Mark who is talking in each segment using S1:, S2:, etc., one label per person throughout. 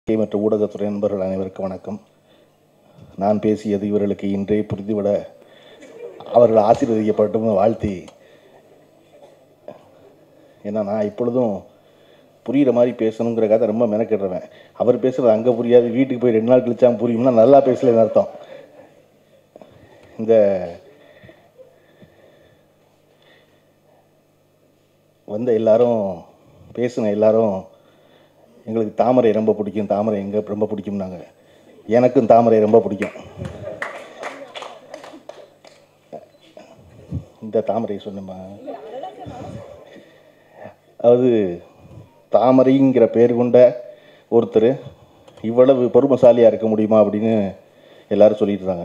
S1: பத்திரிகை மற்றும் ஊடகத்துறை நண்பர்கள் அனைவருக்கும் வணக்கம் நான் பேசியது இவர்களுக்கு இன்றே புரிந்துவிட அவர்கள் ஆசீர்வதிக்கப்பட்டும் வாழ்த்தி ஏன்னா நான் இப்பொழுதும் புரிகிற மாதிரி பேசணுங்கிற கதை ரொம்ப மெனக்கிடுறவன் அவர் பேசுகிறது அங்கே புரியாது வீட்டுக்கு போய் ரெண்டு நாள் கழிச்சா புரியும்னா நல்லா பேசலன்னு அர்த்தம் இந்த வந்த எல்லாரும் பேசின எல்லாரும் எங்களுக்கு தாமரை ரொம்ப பிடிக்கும் தாமரை எங்கே ரொம்ப பிடிக்கும்னாங்க எனக்கும் தாமரை ரொம்ப பிடிக்கும் இந்த தாமரை சொன்னமா அதாவது தாமரைங்கிற பேர் கொண்ட ஒருத்தர் இவ்வளவு பொறுமைசாலியாக இருக்க முடியுமா அப்படின்னு எல்லாரும் சொல்லிட்டு இருந்தாங்க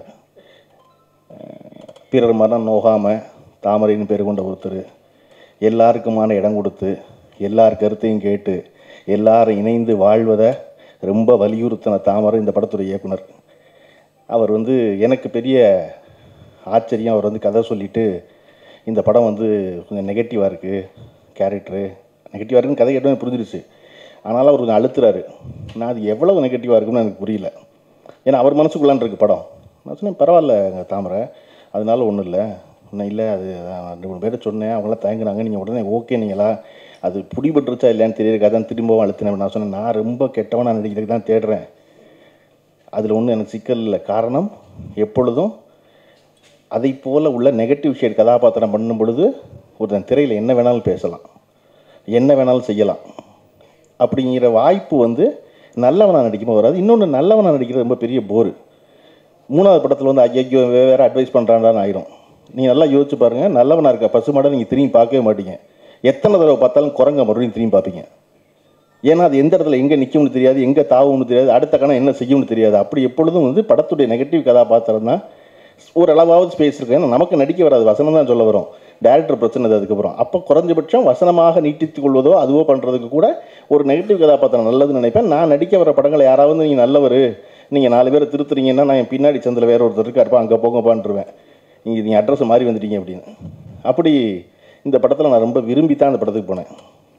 S1: பிறர் மனம் நோகாமல் தாமரைன்னு பேர் கொண்ட ஒருத்தர் எல்லாருக்குமான இடம் கொடுத்து எல்லார் கருத்தையும் கேட்டு எல்லாரும் இணைந்து வாழ்வதை ரொம்ப வலியுறுத்தின தாமரை இந்த படத்துடைய இயக்குனர் அவர் வந்து எனக்கு பெரிய ஆச்சரியம் அவர் வந்து கதை சொல்லிட்டு இந்த படம் வந்து கொஞ்சம் நெகட்டிவாக இருக்குது கேரக்டரு நெகட்டிவாக இருக்குன்னு கதை கேட்டோம் புரிஞ்சிருச்சு ஆனாலும் அவர் கொஞ்சம் அழுத்துறாரு நான் அது எவ்வளவு நெகட்டிவாக இருக்குன்னு எனக்கு புரியல ஏன்னா அவர் மனசுக்குள்ளான் இருக்கு படம் நான் சொன்னேன் பரவாயில்ல தாமரை அதனால ஒன்றும் இல்லை இன்னும் இல்லை அது அதான் ரெண்டு மூணு பேர் சொன்னேன் அவங்களாம் தயங்குனாங்க நீங்கள் உடனே ஓகே நீங்களா அது பிடிபட்டுருச்சா இல்லையான்னு தெரியல அதான் திரும்பவும் அழுத்தினேன் நான் சொன்னேன் நான் ரொம்ப கெட்டவன் நான் நடிக்கிறதுக்கு தான் தேடுறேன் அதில் ஒன்றும் எனக்கு சிக்கல் இல்லை காரணம் எப்பொழுதும் அதை போல உள்ள நெகட்டிவ் ஷேட் கதாபாத்திரம் பண்ணும் பொழுது ஒருத்தன் திரையில் என்ன வேணாலும் பேசலாம் என்ன வேணாலும் செய்யலாம் அப்படிங்கிற வாய்ப்பு வந்து நல்லவனாக நடிக்கும்போது வராது இன்னொன்று நல்லவனாக நடிக்கிறது ரொம்ப பெரிய போர் மூணாவது படத்தில் வந்து ஐயோ வேறு அட்வைஸ் பண்ணுறான்டான்னு ஆயிரும் நீங்கள் நல்லா யோசிச்சு பாருங்கள் நல்லவனாக இருக்க பசுமாடை நீங்கள் திரும்பி பார்க்கவே மாட்டீங்க எத்தனை தடவை பார்த்தாலும் குரங்க மறுபடியும் திரும்பி பார்ப்பீங்க ஏன்னா அது எந்த இடத்துல எங்கே நிற்கும்னு தெரியாது எங்கே தாவும்னு தெரியாது அடுத்த கணம் என்ன செய்யும்னு தெரியாது அப்படி எப்பொழுதும் வந்து படத்துடைய நெகட்டிவ் கதாபாத்திரம் தான் ஒரு அளவாவது ஸ்பேஸ் இருக்கு ஏன்னா நமக்கு நடிக்க வராது வசனம் தான் சொல்ல வரும் டேரக்டர் பிரச்சனை அது அதுக்கப்புறம் அப்போ குறைஞ்சபட்சம் வசனமாக நீட்டித்துக் கொள்வதோ அதுவோ பண்ணுறதுக்கு கூட ஒரு நெகட்டிவ் கதாபாத்திரம் நல்லதுன்னு நினைப்பேன் நான் நடிக்க வர படங்களை யாராவது நீங்கள் நல்லவர் நீங்கள் நாலு பேரை திருத்துறீங்கன்னா நான் என் பின்னாடி சந்தில் வேற ஒருத்தர் இருக்காருப்பா அங்கே போங்கப்பான்ருவேன் நீங்கள் நீங்கள் அட்ரஸ் மாறி வந்துட்டீங்க அப்படின்னு அப்படி இந்த படத்தில் நான் ரொம்ப விரும்பி தான் அந்த படத்துக்கு போனேன்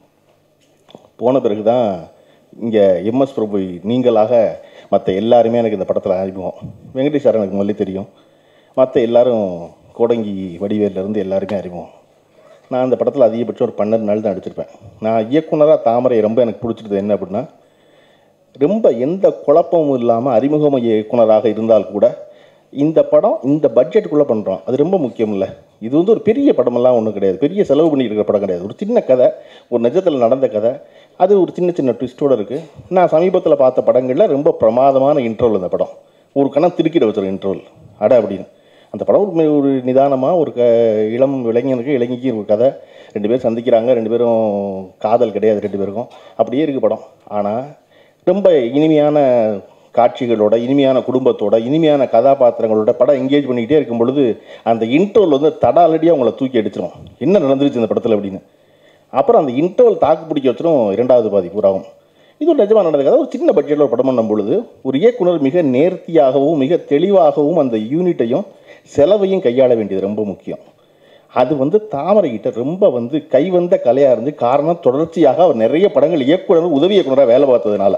S1: போன பிறகு தான் இங்கே எம்எஸ் பிரபு நீங்களாக மற்ற எல்லாருமே எனக்கு இந்த படத்தில் அறிமுகம் வெங்கடேஷ் சார் எனக்கு முதல்ல தெரியும் மற்ற எல்லாரும் கோடங்கி வடிவேலிருந்து எல்லாருமே அறிமுகம் நான் அந்த படத்தில் அதிகபட்சம் ஒரு பன்னெண்டு நாள் தான் நடிச்சிருப்பேன் நான் இயக்குனராக தாமரை ரொம்ப எனக்கு பிடிச்சிருந்தது என்ன அப்படின்னா ரொம்ப எந்த குழப்பமும் இல்லாமல் அறிமுகம் இயக்குனராக இருந்தால் கூட இந்த படம் இந்த பட்ஜெட்டுக்குள்ளே பண்ணுறோம் அது ரொம்ப முக்கியம் இல்லை இது வந்து ஒரு பெரிய படமெல்லாம் ஒன்றும் கிடையாது பெரிய செலவு பண்ணிட்டு இருக்கிற படம் கிடையாது ஒரு சின்ன கதை ஒரு நிஜத்தில் நடந்த கதை அது ஒரு சின்ன சின்ன ட்விஸ்ட்டோடு இருக்குது நான் சமீபத்தில் பார்த்த படங்களில் ரொம்ப பிரமாதமான இன்ட்ரோல் இந்த படம் ஒரு கணம் திருக்கிட வச்சிருக்க இன்ட்ரோல் அட அப்படின்னு அந்த படம் ஒரு மெ- ஒரு நிதானமாக ஒரு க இளம் இளைஞனுக்கு இளைஞிக்கு ஒரு கதை ரெண்டு பேரும் சந்திக்கிறாங்க ரெண்டு பேரும் காதல் கிடையாது ரெண்டு பேருக்கும் அப்படியே இருக்குது படம் ஆனால் ரொம்ப இனிமையான காட்சிகளோட இனிமையான குடும்பத்தோட இனிமையான கதாபாத்திரங்களோட படம் எங்கேஜ் பண்ணிக்கிட்டே இருக்கும் பொழுது அந்த இன்ட்ரோல் வந்து தடாலடியாக உங்களை தூக்கி அடிச்சிடும் என்ன நடந்துருச்சு இந்த படத்தில் அப்படின்னு அப்புறம் அந்த இன்ட்ரோல் தாக்கு பிடிக்க வச்சிடும் இரண்டாவது பாதி பூராவும் இது ஒரு நிஜமாக நடந்த கதை ஒரு சின்ன பட்ஜெட்டில் ஒரு படம் பண்ணும் பொழுது ஒரு இயக்குனர் மிக நேர்த்தியாகவும் மிக தெளிவாகவும் அந்த யூனிட்டையும் செலவையும் கையாள வேண்டியது ரொம்ப முக்கியம் அது வந்து தாமரை கிட்ட ரொம்ப வந்து கைவந்த கலையாக இருந்து காரணம் தொடர்ச்சியாக அவர் நிறைய படங்கள் இயக்குனர் உதவி இயக்குனராக வேலை பார்த்ததுனால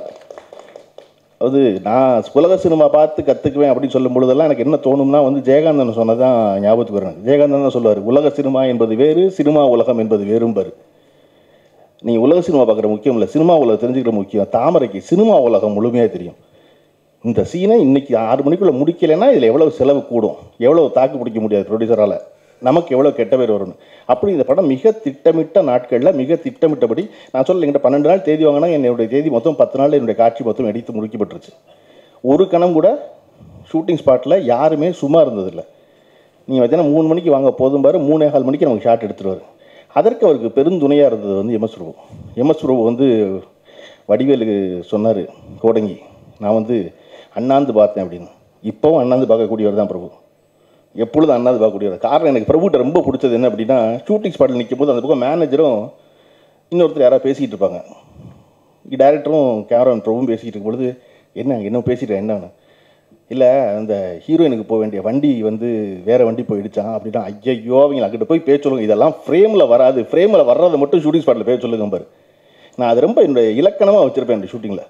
S1: அது நான் உலக சினிமா பார்த்து கற்றுக்குவேன் அப்படின்னு சொல்லும் பொழுதெல்லாம் எனக்கு என்ன தோணும்னா வந்து ஜெயகாந்தன் சொன்னதான் ஞாபகத்துக்கு வரும் எனக்கு. ஜெயகாந்தன் தான் சொல்லுவார் உலக சினிமா என்பது வேறு சினிமா உலகம் என்பது வேறும்பார் நீ உலக சினிமா பார்க்குற முக்கியம் இல்லை சினிமா உலகம் தெரிஞ்சுக்கிற முக்கியம் தாமரைக்கு சினிமா உலகம் முழுமையாக தெரியும் இந்த சீனை இன்னைக்கு ஆறு மணிக்குள்ளே முடிக்கலைன்னா இதில் எவ்வளவு செலவு கூடும் எவ்வளவு தாக்கு பிடிக்க முடியாது ப்ரொடியூசரால் நமக்கு எவ்வளோ கெட்ட பேர் வரும்னு அப்படி இந்த படம் மிக திட்டமிட்ட நாட்களில் மிக திட்டமிட்டபடி நான் சொல்ல எங்கிட்ட பன்னெண்டு நாள் தேதி வாங்கினா என்னுடைய தேதி மொத்தம் பத்து நாள் என்னுடைய காட்சி மொத்தம் எடுத்து முடிக்கப்பட்டுருச்சு ஒரு கணம் கூட ஷூட்டிங் ஸ்பாட்டில் யாருமே சும்மா இருந்ததில்லை நீங்கள் பார்த்தீங்கன்னா மூணு மணிக்கு வாங்க போதும் பாரு மூணே கால் மணிக்கு நமக்கு ஷாட் எடுத்துருவார் அதற்கு அவருக்கு பெருந்துணையாக இருந்தது வந்து எம்எஸ் பிரபு எம்எஸ் பிரபு வந்து வடிவேலுக்கு சொன்னார் கோடங்கி நான் வந்து அண்ணாந்து பார்த்தேன் அப்படின்னு இப்போவும் அண்ணாந்து பார்க்கக்கூடியவர் தான் பிரபு எப்பொழுதும் அண்ணாந்து பார்க்கக்கூடியவர் காரணம் எனக்கு பிரபுகிட்ட ரொம்ப பிடிச்சது என்ன அப்படின்னா ஷூட்டிங் ஸ்பாட்டில் நிற்கும் போது அந்த பக்கம் மேனேஜரும் இன்னொருத்தர் யாராவது பேசிகிட்டு இருப்பாங்க டேரக்டரும் கேமராமேன் பிரபுவும் பேசிக்கிட்டு இருக்கும் பொழுது என்ன என்ன பேசிட்டு என்னன்னு இல்லை அந்த ஹீரோயினுக்கு போக வேண்டிய வண்டி வந்து வேற வண்டி போயிடுச்சான் அப்படின்னா ஐயையோ அவங்க அங்கிட்ட போய் பேச சொல்லுங்க இதெல்லாம் ஃப்ரேமில் வராது ஃப்ரேமில் வர்றதை மட்டும் ஷூட்டிங் ஸ்பாட்டில் பேச சொல்லுங்க பாரு நான் அது ரொம்ப என்னுடைய இலக்கணமாக வச்சுருப்பேன் இந்த ஷூட்டிங்கில்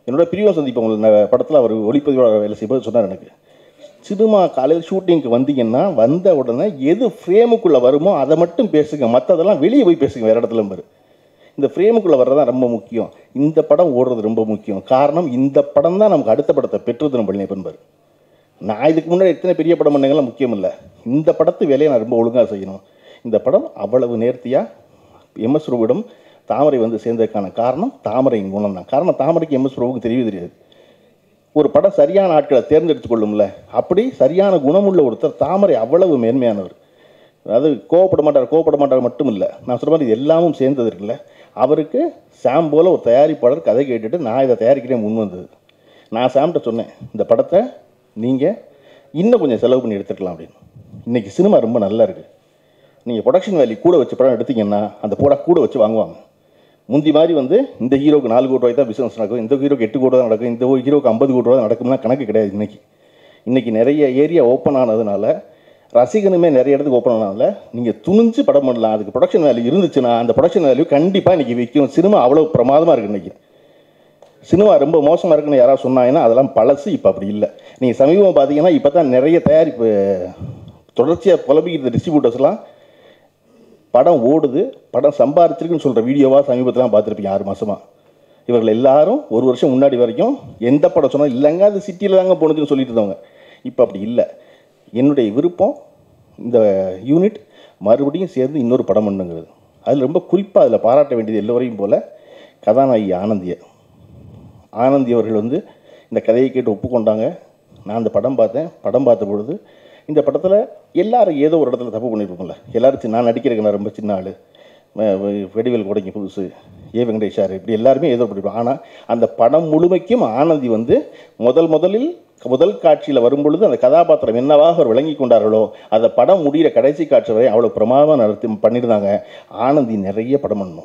S1: என்னோட பிரியம் சந்திப்பு உங்களுக்கு படத்தில் அவர் ஒளிப்பதிவாளர் வேலை செய்யும்போது சொன்னார் எனக்கு சினிமா காலையில் ஷூட்டிங்க்கு வந்தீங்கன்னா வந்த உடனே எது ஃப்ரேமுக்குள்ளே வருமோ அதை மட்டும் பேசுங்க மற்றதெல்லாம் வெளியே போய் பேசுங்க வேறு இடத்துல பாரு இந்த ஃப்ரேமுக்குள்ளே வர்றதான் ரொம்ப முக்கியம் இந்த படம் ஓடுறது ரொம்ப முக்கியம் காரணம் இந்த படம் தான் நமக்கு அடுத்த படத்தை பெற்றது நம்ம பண்பார் நான் இதுக்கு முன்னாடி எத்தனை பெரிய படம் பண்ணங்கள்லாம் முக்கியம் இல்லை இந்த படத்து வேலையை நான் ரொம்ப ஒழுங்காக செய்யணும் இந்த படம் அவ்வளவு நேர்த்தியாக எம்எஸ் ரூபிடம் தாமரை வந்து சேர்ந்ததுக்கான காரணம் தாமரையின் குணம் தான் காரணம் தாமரைக்கு எம்எஸ் ரூபுக்கு தெரியவே தெரியாது ஒரு படம் சரியான ஆட்களை தேர்ந்தெடுத்து கொள்ளும்ல அப்படி சரியான குணமுள்ள ஒருத்தர் தாமரை அவ்வளவு மேன்மையானவர் அதாவது கோவப்பட மாட்டார் கோவப்பட மாட்டார் மட்டும் இல்லை நான் சொல்ற மாதிரி இது எல்லாமும் சேர்ந்தது இருக்குல்ல அவருக்கு சாம் போல ஒரு தயாரிப்பாளர் கதை கேட்டுட்டு நான் இதை தயாரிக்கிறேன் முன் வந்தது நான் சாம்கிட்ட சொன்னேன் இந்த படத்தை நீங்கள் இன்னும் கொஞ்சம் செலவு பண்ணி எடுத்துக்கலாம் அப்படின்னு இன்றைக்கி சினிமா ரொம்ப நல்லா இருக்குது நீங்கள் ப்ரொடக்ஷன் வேல்யூ கூட வச்சு படம் எடுத்தீங்கன்னா அந்த போடா கூட வச்சு வாங்குவாங்க முந்தி மாதிரி வந்து இந்த ஹீரோக்கு நாலு கோடி ரூபாய் தான் பிஸ்னஸ் நடக்கும் இந்த ஹீரோக்கு எட்டு கோடி தான் நடக்கும் இந்த ஹீரோக்கு ஐம்பது கோடி ரூபா தான் நடக்கும்னா கணக்கு கிடையாது இன்னைக்கு இன்னைக்கு நிறைய ஏரியா ஓப்பன் ஆனதுனால ரசிகனுமே நிறைய இடத்துக்கு ஓப்பன் ஆனதுனால நீங்கள் துணிஞ்சு படம் பண்ணலாம் அதுக்கு ப்ரொடக்ஷன் வேல்யூ இருந்துச்சுன்னா அந்த ப்ரொடக்ஷன் வேல்யூ கண்டிப்பாக இன்னைக்கு விற்கும் சினிமா அவ்வளோ பிரமாதமாக இருக்குது இன்னைக்கு சினிமா ரொம்ப மோசமாக இருக்குன்னு யாராவது சொன்னாங்கன்னா அதெல்லாம் பழசு இப்போ அப்படி இல்லை நீங்கள் சமீபம் பார்த்தீங்கன்னா இப்போ தான் நிறைய தயாரிப்பு தொடர்ச்சியாக புலம்பிக்கிற டிஸ்ட்ரிபியூட்டர்ஸ்லாம் படம் ஓடுது படம் சம்பாரிச்சிருக்குன்னு சொல்கிற வீடியோவாக சமீபத்தில் பார்த்துருப்பீங்க ஆறு மாதமாக இவர்கள் எல்லாரும் ஒரு வருஷம் முன்னாடி வரைக்கும் எந்த படம் சொன்னாலும் இல்லைங்க அது சிட்டியில் தாங்க போனதுன்னு சொல்லிட்டு இருந்தவங்க இப்போ அப்படி இல்லை என்னுடைய விருப்பம் இந்த யூனிட் மறுபடியும் சேர்ந்து இன்னொரு படம் பண்ணுங்கிறது அதில் ரொம்ப குறிப்பாக அதில் பாராட்ட வேண்டியது எல்லோரையும் போல் கதாநாயகி ஆனந்தியை ஆனந்தி அவர்கள் வந்து இந்த கதையை கேட்டு ஒப்புக்கொண்டாங்க நான் அந்த படம் பார்த்தேன் படம் பார்த்த பொழுது இந்த படத்தில் எல்லாரும் ஏதோ ஒரு இடத்துல தப்பு பண்ணியிருப்போம்ல எல்லாரும் சி- நான் நடிக்கிறதுக்கு நான் ரொம்ப சின்ன ஆள் வெடிவேல் கூடைங்க புதுசு ஏ வெங்கடேஷார் இப்படி எல்லாருமே ஏதோ பண்ணியிருப்போம் ஆனால் அந்த படம் முழுமைக்கும் ஆனந்தி வந்து முதல் முதலில் முதல் காட்சியில் வரும்பொழுது அந்த கதாபாத்திரம் என்னவாக அவர் விளங்கி கொண்டார்களோ அந்த படம் முடிகிற கடைசி காட்சி வரை அவ்வளோ பிரமாதமாக நடத்தி பண்ணியிருந்தாங்க ஆனந்தி நிறைய படம் பண்ணணும்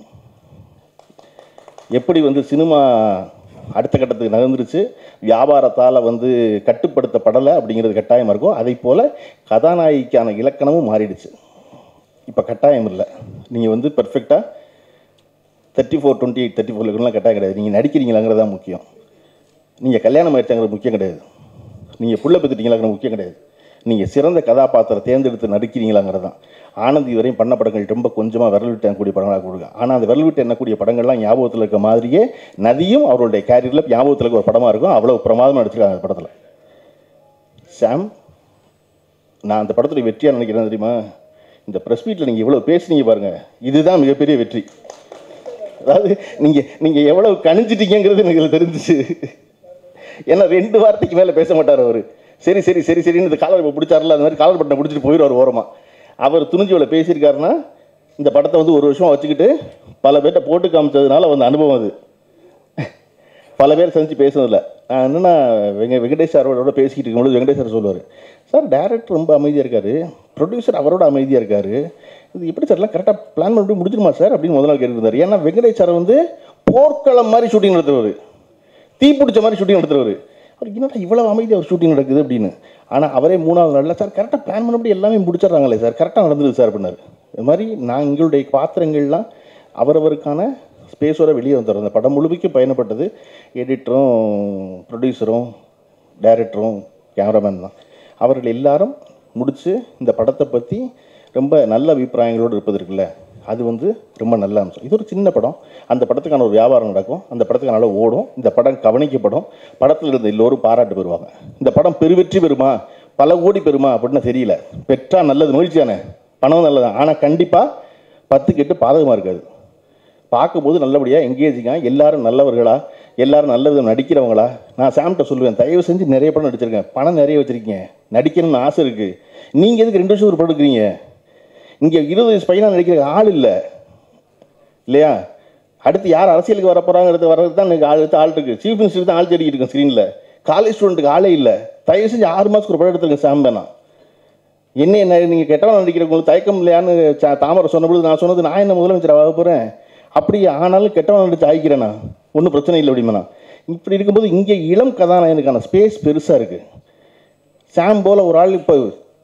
S1: எப்படி வந்து சினிமா அடுத்த கட்டத்துக்கு நகர்ந்துருச்சு வியாபாரத்தால் வந்து கட்டுப்படுத்தப்படலை அப்படிங்கிறது கட்டாயமாக இருக்கும் அதே போல் கதாநாயகிக்கான இலக்கணமும் மாறிடுச்சு இப்போ கட்டாயம் இல்லை நீங்கள் வந்து பெர்ஃபெக்டாக thirty four twenty eight thirty ஃபோர்லாம் கட்டாயம் கிடையாது நீங்கள் நடிக்கிறீங்களாங்கிறது தான் முக்கியம் நீங்கள் கல்யாணம் ஆயிடுச்சாங்கிறது முக்கியம் கிடையாது நீங்கள் புள்ள பெற்றுட்டீங்களாங்கிறது முக்கியம் கிடையாது நீங்கள் சிறந்த கதாபாத்திரம் தேர்ந்தெடுத்து நடிக்கிறீங்களாங்கிறது தான் ஆனந்தி வரையும் பண்ண படங்கள் ரொம்ப கொஞ்சமாக விரல் விட்டு எண்ணக்கூடிய படங்களாக கொடுங்க ஆனால் அந்த விரல் விட்டு எண்ணக்கூடிய படங்கள்லாம் ஞாபகத்தில் இருக்க மாதிரியே நதியும் அவருடைய கேரியரில் ஞாபகத்தில் இருக்க ஒரு படமாக இருக்கும் அவ்வளோ பிரமாதமாக நடிச்சிருக்காங்க அந்த படத்தில் சாம் நான் அந்த படத்துடைய வெற்றியாக நினைக்கிறேன் தெரியுமா இந்த ப்ரெஸ் மீட்டில் நீங்கள் இவ்வளோ பேசுனீங்க பாருங்கள் இதுதான் மிகப்பெரிய வெற்றி அதாவது நீங்கள் நீங்கள் எவ்வளவு கணிஞ்சிட்டீங்கிறது எனக்கு இதுல தெரிஞ்சுச்சு ஏன்னா ரெண்டு வார்த்தைக்கு மேலே பேச மாட்டார் அவர் சரி சரி சரி சரின்னு இந்த காலர் பிடிச்சார்ல அந்த மாதிரி காலர் பட்டனை பிடிச்சிட்டு போயிடுவார் ஓரமாக அவர் துணிஞ்சு இவ்வளோ பேசியிருக்காருன்னா இந்த படத்தை வந்து ஒரு வருஷம் வச்சுக்கிட்டு பல பேர்ட்ட போட்டு காமிச்சதுனால வந்த அனுபவம் அது பல பேர் சந்திச்சு பேசுனதில்ல நான் என்னன்னா வெங்க வெங்கடேஷ் சாரோட பேசிக்கிட்டு இருக்கும்போது வெங்கடேஷ் சார் சொல்லுவார் சார் டேரக்டர் ரொம்ப அமைதியாக இருக்காரு ப்ரொடியூசர் அவரோட அமைதியாக இருக்காரு இது எப்படி சார் எல்லாம் கரெக்டாக பிளான் பண்ணிட்டு முடிச்சிருமா சார் அப்படின்னு முதல் நாள் கேட்டுருந்தார் ஏன்னா வெங்கடேஷ் சார் வந்து போர்க்களம் மாதிரி ஷூட்டிங் நடத்துறவர் தீ பிடிச்ச மாதிரி ஷூட்டிங் நடத்துறவர் அவர் என்னடா இவ்வளோ அமைதியாக ஒரு ஷூட்டிங் நடக்குது அப்படின்னு ஆனால் அவரே மூணாவது நாளில் சார் கரெக்டாக பிளான் பண்ணபடி எல்லாமே முடிச்சிடுறாங்களே சார் கரெக்டாக நடந்தது சார் அப்படின்னாரு இது மாதிரி நான் எங்களுடைய பாத்திரங்கள்லாம் அவரவருக்கான ஸ்பேஸோட வெளியே வந்துடுறோம் அந்த படம் முழுமைக்கும் பயணப்பட்டது எடிட்டரும் ப்ரொடியூசரும் டைரக்டரும் கேமராமேன் தான் அவர்கள் எல்லாரும் முடித்து இந்த படத்தை பற்றி ரொம்ப நல்ல அபிப்பிராயங்களோடு இருப்பது இருக்குல்ல அது வந்து ரொம்ப நல்ல அம்சம் இது ஒரு சின்ன படம் அந்த படத்துக்கான ஒரு வியாபாரம் நடக்கும் அந்த படத்துக்கு நல்லா ஓடும் இந்த படம் கவனிக்கப்படும் படத்தில் இருந்த எல்லோரும் பாராட்டு பெறுவாங்க இந்த படம் பெருவெற்றி பெறுமா பல கோடி பெறுமா அப்படின்னு தெரியல பெற்றா நல்லது மகிழ்ச்சி தானே பணம் நல்லதான் ஆனால் கண்டிப்பாக பத்து கெட்டு பாதகமாக இருக்காது பார்க்கும்போது நல்லபடியாக எங்கேஜிங்காக எல்லாரும் நல்லவர்களா எல்லாரும் நல்ல விதம் நடிக்கிறவங்களா நான் சாம்கிட்ட சொல்லுவேன் தயவு செஞ்சு நிறைய படம் நடிச்சிருக்கேன் பணம் நிறைய வச்சுருக்கீங்க நடிக்கணும்னு ஆசை இருக்குது நீங்கள் எதுக்கு ரெண்டு வருஷம் ஒரு படம் எடுக்கிறீங்க இங்கே இருபது வயசு பையனாக நடிக்கிற ஆள் இல்லை இல்லையா அடுத்து யார் அரசியலுக்கு வர போகிறாங்கிறது வர்றது தான் எனக்கு ஆள் அடுத்து ஆள் இருக்குது சீஃப் மினிஸ்டர் தான் ஆள் தேடிக்கிட்டு இருக்கேன் ஸ்க்ரீனில் காலேஜ் ஸ்டூடெண்ட்டுக்கு ஆளே இல்லை தயவு செஞ்சு ஆறு மாதத்துக்கு ஒரு படம் எடுத்துருங்க சாம் வேணா என்ன என்ன நீங்கள் கெட்டவன் நடிக்கிறவங்களுக்கு தயக்கம் இல்லையான்னு சா- தாமரை சொன்னபொழுது நான் சொன்னது நான் என்ன முதலமைச்சர் ஆக போகிறேன் அப்படி ஆனாலும் கெட்டவன் நடிச்சு ஆகிக்கிறேனா ஒன்றும் பிரச்சனை இல்லை அப்படிமா இப்படி இருக்கும்போது இங்கே இளம் கதாநாயகனுக்கான ஸ்பேஸ் பெருசாக இருக்குது சாம் போல ஒரு ஆள் இப்போ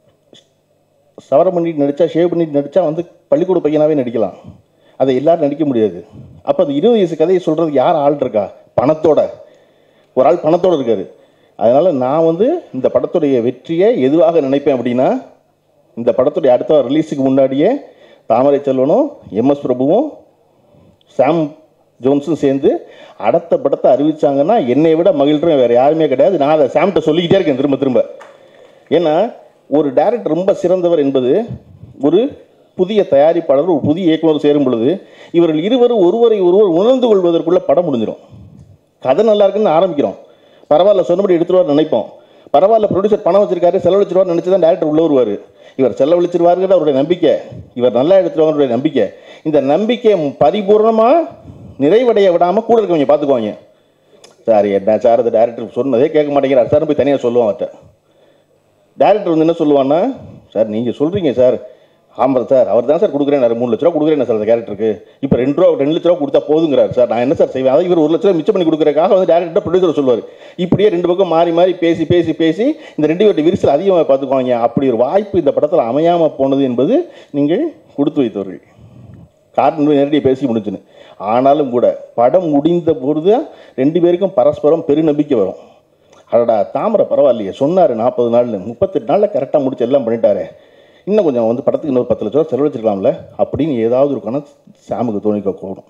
S1: சவரம் பண்ணிட்டு நடித்தா ஷேவ் பண்ணிட்டு நடித்தா வந்து பள்ளிக்கூட பையனாகவே நடிக்கலாம் அதை எல்லாரும் நடிக்க முடியாது அப்போ அது இருபது வயசு கதையை சொல்கிறதுக்கு யார் ஆள் இருக்கா பணத்தோட ஒரு ஆள் பணத்தோடு இருக்காரு அதனால் நான் வந்து இந்த படத்துடைய வெற்றியை எதுவாக நினைப்பேன் அப்படின்னா இந்த படத்துடைய அடுத்த ரிலீஸுக்கு முன்னாடியே தாமரை செல்வனும் எம்எஸ் பிரபுவும் சாம் ஜோன்ஸும் சேர்ந்து அடுத்த படத்தை அறிவிச்சாங்கன்னா என்னை விட மகிழ்றேன் வேறு யாருமே கிடையாது நான் அதை சாம்கிட்ட சொல்லிக்கிட்டே இருக்கேன் திரும்ப திரும்ப ஏன்னா ஒரு டைரக்டர் ரொம்ப சிறந்தவர் என்பது ஒரு புதிய தயாரிப்பாளர் ஒரு புதிய இயக்குனர் சேரும் பொழுது இவர்கள் இருவரும் ஒருவரை ஒருவர் உணர்ந்து கொள்வதற்குள்ள படம் முடிஞ்சிடும் கதை நல்லா இருக்குன்னு ஆரம்பிக்கிறோம் பரவாயில்ல சொன்னபடி எடுத்துருவார் நினைப்போம் பரவாயில்ல ப்ரொடியூசர் பணம் வச்சிருக்காரு செலவழிச்சிருவார் நினச்சி தான் டேரக்டர் உள்ள வருவார் இவர் செலவழிச்சிருவாருங்கிற அவருடைய நம்பிக்கை இவர் நல்லா எடுத்துருவாங்கடைய நம்பிக்கை இந்த நம்பிக்கையை பரிபூர்ணமாக நிறைவடைய விடாமல் கூட இருக்கவங்க பார்த்துக்குவாங்க சார் என்ன சார் அந்த டேரக்டர் சொன்னதே கேட்க மாட்டேங்கிறார் சார் போய் தனியாக சொல்லுவான் அவர்கிட்ட டேரக்டர் வந்து என்ன சொல்லுவான்னா சார் நீங்கள் சொல்கிறீங்க சார் ஆமாம் சார் அவர் தான் சார் கொடுக்குறேன் மூணு லட்ச ரூபா கொடுக்குறேன் சார் அந்த கேரக்டருக்கு இப்போ ரெண்டு ரூபா ரெண்டு லட்ச ரூபா கொடுத்தா போதுங்கிறார் சார் நான் என்ன சார் செய்வேன் அதாவது இவர் ஒரு லட்ச ரூபா மிச்சம் பண்ணி கொடுக்குறக்காக வந்து டேரக்டர் ப்ரொடியூசர் சொல்லுவார் இப்படியே ரெண்டு பக்கம் மாறி மாறி பேசி பேசி பேசி இந்த ரெண்டு பேர்ட்டு விரிசல் அதிகமாக பார்த்துக்குவாங்க அப்படி ஒரு வாய்ப்பு இந்த படத்தில் அமையாமல் போனது என்பது நீங்கள் கொடுத்து வைத்தவர்கள் காரணம் நேரடியாக பேசி முடிச்சுன்னு ஆனாலும் கூட படம் முடிந்த பொழுது ரெண்டு பேருக்கும் பரஸ்பரம் பெருநம்பிக்கை வரும் அடடா தாமரை பரவாயில்லையே சொன்னார் நாற்பது நாள்னு முப்பத்தெட்டு நாளில் கரெக்டாக முடிச்சு எல்லாம் பண்ணிட்டாரு இன்னும் கொஞ்சம் வந்து படத்துக்கு இன்னொரு பத்து லட்ச ரூபா செலவழிச்சிருக்கலாம்ல அப்படின்னு ஏதாவது ஒரு கணக்கு சாமுக்கு தோணிக்க கூடும்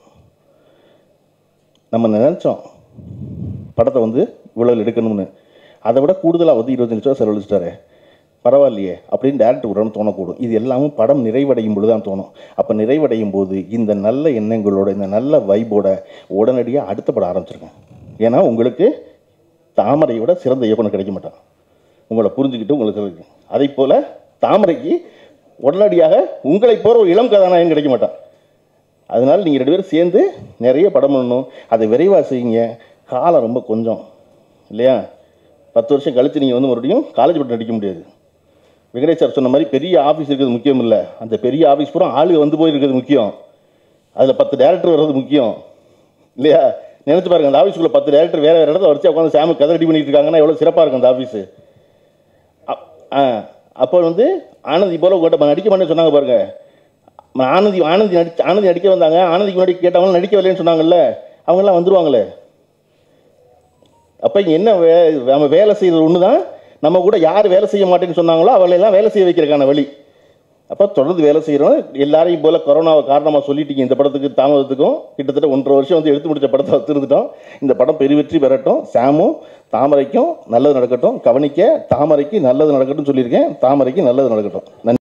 S1: நம்ம நினச்சோம் படத்தை வந்து இவ்வளோ எடுக்கணும்னு அதை விட கூடுதலாக வந்து இருபத்தஞ்சு லட்ச ரூபா செலவழிச்சிட்டாரு பரவாயில்லையே அப்படின்னு டேரக்டர் உடனே தோணக்கூடும் இது எல்லாமும் படம் நிறைவடையும் பொழுது தான் தோணும் அப்போ நிறைவடையும் போது இந்த நல்ல எண்ணங்களோட இந்த நல்ல வைபோட உடனடியாக அடுத்த படம் ஆரம்பிச்சிருக்கேன் ஏன்னா உங்களுக்கு தாமரையோட சிறந்த இயக்குனர் கிடைக்க மாட்டான் உங்களை புரிஞ்சுக்கிட்டு உங்களுக்கு அதை போல் தாமரைக்கு உடனடியாக உங்களை போகிற ஒரு இளம் கதாநாயகன் கிடைக்க மாட்டான் அதனால் நீங்கள் ரெண்டு பேரும் சேர்ந்து நிறைய படம் பண்ணணும் அதை விரைவாக செய்யுங்க காலம் ரொம்ப கொஞ்சம் இல்லையா பத்து வருஷம் கழித்து நீங்கள் வந்து மறுபடியும் காலேஜ் பட்டம் நடிக்க முடியாது வெங்கடேஷ் சார் சொன்ன மாதிரி பெரிய ஆஃபீஸ் இருக்கிறது முக்கியம் இல்லை அந்த பெரிய ஆஃபீஸ் பூரா ஆளுங்க வந்து போயிருக்கிறது முக்கியம் அதில் பத்து டேரக்டர் வர்றது முக்கியம் இல்லையா நினச்சி பாருங்க அந்த ஆஃபீஸுக்குள்ள பத்து டேரக்டர் வேறு வேறு இடத்துல வச்சு உட்காந்து சாமி கதை ரெடி பண்ணிட்டு இருக்காங்கன்னா எவ்வளோ சிறப்பாக இருக்கும் அந்த ஆஃபீஸு ஆ அப்போ வந்து ஆனந்தி போல உங்கள்கிட்ட நடிக்க மாட்டேன்னு சொன்னாங்க பாருங்க ஆனந்தி ஆனந்தி நடிச்சு ஆனந்தி நடிக்க வந்தாங்க ஆனந்திக்கு முன்னாடி கேட்டவங்க நடிக்க வரலன்னு சொன்னாங்கல்ல அவங்கெல்லாம் வந்துருவாங்களே அப்போ இங்கே என்ன வே நம்ம வேலை செய்கிறது ஒன்று தான் நம்ம கூட யார் வேலை செய்ய மாட்டேன்னு சொன்னாங்களோ அவளையெல்லாம் வேலை செய்ய வைக்கிறதுக்கான வழி அப்போ தொடர்ந்து வேலை செய்கிறோம் எல்லாரையும் போல் கொரோனாவை காரணமாக சொல்லிட்டீங்க இந்த படத்துக்கு தாமதத்துக்கும் கிட்டத்தட்ட ஒன்றரை வருஷம் வந்து எடுத்து முடிச்ச படத்தை வச்சுருந்துட்டோம் இந்த படம் பெருவெற்றி பெறட்டும் சாமும் தாமரைக்கும் நல்லது நடக்கட்டும் கவனிக்க தாமரைக்கு நல்லது நடக்கட்டும் சொல்லியிருக்கேன் தாமரைக்கு நல்லது நடக்கட்டும் நன்றி